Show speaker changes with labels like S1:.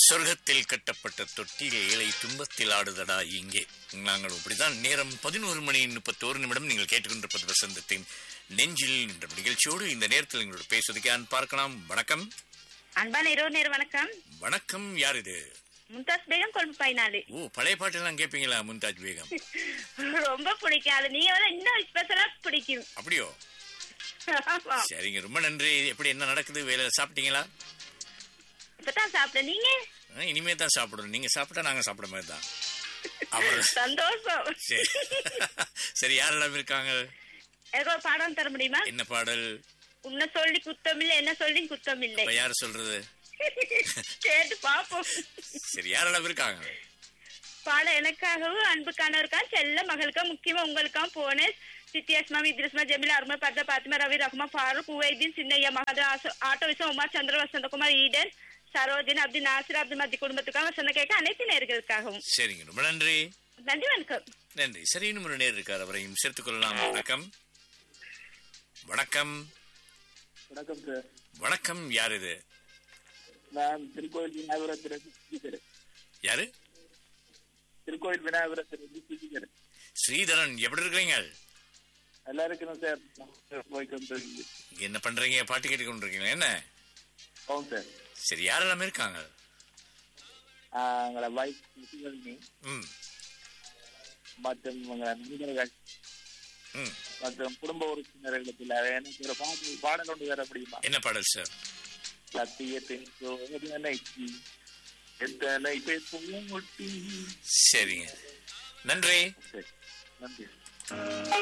S1: சொர்க்கத்தில் கட்டப்பட்ட தொட்டில் ஏழை துன்பத்தில் ஆடுதடா இங்கே நாங்கள் இப்படிதான் நேரம் பதினோரு மணி முப்பத்தோரு நிமிடம் நீங்கள் கேட்டுக்கொண்டிருப்பது வசந்தத்தின் நெஞ்சில் என்ற நிகழ்ச்சியோடு இந்த நேரத்தில் எங்களோட பேசுவதற்கு யான் பார்க்கலாம் வணக்கம்
S2: அன்பான இரவு நேரம் வணக்கம்
S1: வணக்கம் யார் இது
S2: மும்தாஸ் பேகம் கொழும்பு பதினாலு
S1: ஓ பழைய பாட்டெல்லாம் கேட்பீங்களா மும்தாஜ் பேகம்
S2: ரொம்ப பிடிக்கும் அது நீங்க வந்து இன்னும் ஸ்பெஷலா பிடிக்கும்
S1: அப்படியோ
S2: ஆமா.
S1: சரிங்க ரொம்ப நன்றி எப்படி என்ன நடக்குது வேலை சாப்பிட்டீங்களா
S2: இப்பதான் சாப்பிட்டேன் நீங்க
S1: ஆ, இனிமே தான் சாப்பிடணும் நீங்க சாப்பிட்டா நாங்க சாப்பிட மாதிரி தான் அவர்
S2: சந்தோஷம்
S1: சரி சரி யாரெல்லாம் இருக்காங்க
S2: எனக்கு ஒரு பாடம் தர முடியுமா
S1: என்ன பாடல்
S2: உன்னை சொல்லி குத்தம் இல்லை என்ன சொல்லி குத்தம் இல்லை
S1: இப்ப யாரு சொல்றது
S2: கேட்டு பாப்போம்
S1: சரி யாரெல்லாம் இருக்காங்க
S2: பாடம் எனக்காகவும் அன்புக்கானவருக்கா செல்ல மகளுக்கா முக்கியமா உங்களுக்கா போனேன் சித்தியாஸ்மா இத்ரிஸ்மா ஜமீல் அருமா பர்தா பாத்திமா ரவி ரஹ்மா ஃபாரூக் உவைதீன் சின்னையா மகதா ஆட்டோ விசம் உமா சந்திர வசந்தகுமார் ஈடன் சரோஜன் அப்துல் நாசிர் அப்துல் மத்தி குடும்பத்துக்காக சொன்ன கேட்க அனைத்து நேர்களுக்காகவும்
S1: சரிங்க ரொம்ப நன்றி
S2: நன்றி வணக்கம்
S1: நன்றி சரி இன்னும் ஒரு நேர் இருக்கார் அவரையும் சேர்த்துக் கொள்ளலாம் வணக்கம் வணக்கம்
S3: வணக்கம் சார்
S1: வணக்கம் யார் இது
S3: நான் திருக்கோயில் விநாயகபுரத்திலிருந்து ஸ்ரீதரன்
S1: யாரு
S3: திருக்கோயில் விநாயகபுரத்திலிருந்து ஸ்ரீதரன்
S1: ஸ்ரீதரன் எப்படி இருக்கிறீங்க
S3: நல்லா இருக்கணும் சார் போய் கொண்டிருக்கு
S1: இங்க என்ன பண்றீங்க பாட்டு கேட்டு கொண்டிருக்கீங்க என்ன
S3: ஆமாம் சார்
S1: சரி யாரெல்லாம் இருக்காங்க
S3: ஆஹ் எங்களை வைஃப் முத்துவல்லி
S1: ம்
S3: மற்றும் எங்களை நண்பர்கள்
S1: ம்
S3: மற்றும் குடும்ப உறுப்பினர்களுக்கு எனக்கு ஒரு பாடல் பாடல் ஒன்று வேற முடியுமா
S1: என்ன பாடல் சார்
S3: சத்தியத்தின் சோதனைக்கு எத்தனை பேர் முட்டி
S1: சரிங்க நன்றி
S3: சரி நன்றி